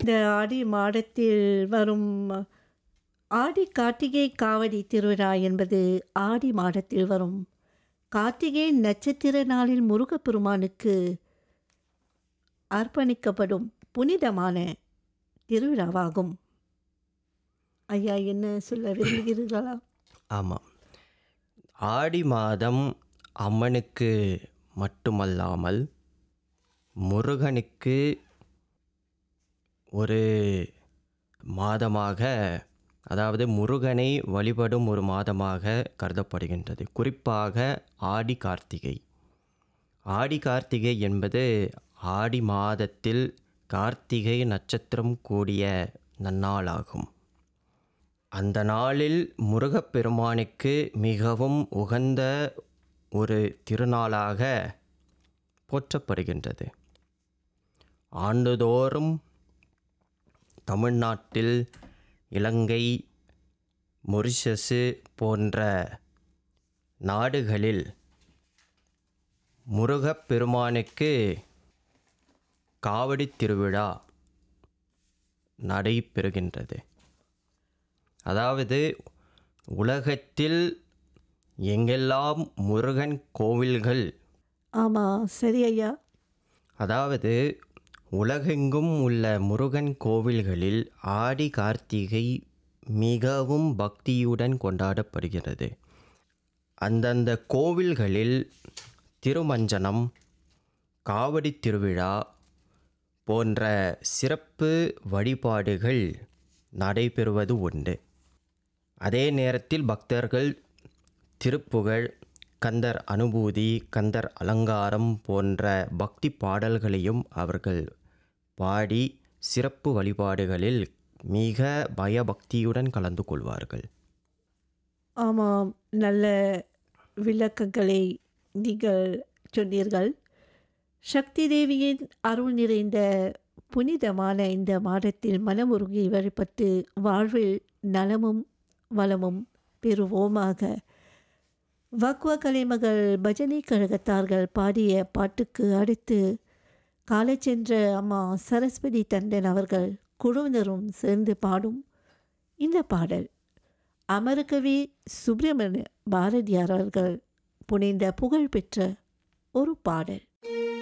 இந்த ஆடி மாதத்தில் வரும் ஆடி கார்த்திகை காவடி திருவிழா என்பது ஆடி மாதத்தில் வரும் கார்த்திகை நட்சத்திர நாளில் முருகப்பெருமானுக்கு அர்ப்பணிக்கப்படும் புனிதமான திருவிழாவாகும் ஐயா என்ன சொல்ல விரும்புகிறீர்களா ஆமாம் ஆடி மாதம் அம்மனுக்கு மட்டுமல்லாமல் முருகனுக்கு ஒரு மாதமாக அதாவது முருகனை வழிபடும் ஒரு மாதமாக கருதப்படுகின்றது குறிப்பாக ஆடி கார்த்திகை ஆடி கார்த்திகை என்பது ஆடி மாதத்தில் கார்த்திகை நட்சத்திரம் கூடிய நன்னாளாகும் அந்த நாளில் முருகப்பெருமானுக்கு மிகவும் உகந்த ஒரு திருநாளாக போற்றப்படுகின்றது ஆண்டுதோறும் தமிழ்நாட்டில் இலங்கை மொரிஷஸு போன்ற நாடுகளில் முருகப்பெருமானுக்கு காவடி திருவிழா நடைபெறுகின்றது அதாவது உலகத்தில் எங்கெல்லாம் முருகன் கோவில்கள் ஆமாம் சரி ஐயா அதாவது உலகெங்கும் உள்ள முருகன் கோவில்களில் ஆடி கார்த்திகை மிகவும் பக்தியுடன் கொண்டாடப்படுகிறது அந்தந்த கோவில்களில் திருமஞ்சனம் காவடி திருவிழா போன்ற சிறப்பு வழிபாடுகள் நடைபெறுவது உண்டு அதே நேரத்தில் பக்தர்கள் திருப்புகழ் கந்தர் அனுபூதி கந்தர் அலங்காரம் போன்ற பக்தி பாடல்களையும் அவர்கள் பாடி சிறப்பு வழிபாடுகளில் மிக பயபக்தியுடன் கலந்து கொள்வார்கள் ஆமாம் நல்ல விளக்கங்களை நீங்கள் சொன்னீர்கள் சக்தி தேவியின் அருள் நிறைந்த புனிதமான இந்த மாதத்தில் மனமுருகி வழிபட்டு வாழ்வில் நலமும் வளமும் பெறுவோமாக வக்வ கலைமகள் பஜனை கழகத்தார்கள் பாடிய பாட்டுக்கு அடுத்து காலச்சென்ற அம்மா சரஸ்வதி தண்டன் அவர்கள் குழுவினரும் சேர்ந்து பாடும் இந்த பாடல் அமரகவி சுப்பிரமணிய பாரதியார் அவர்கள் புனைந்த புகழ்பெற்ற ஒரு பாடல்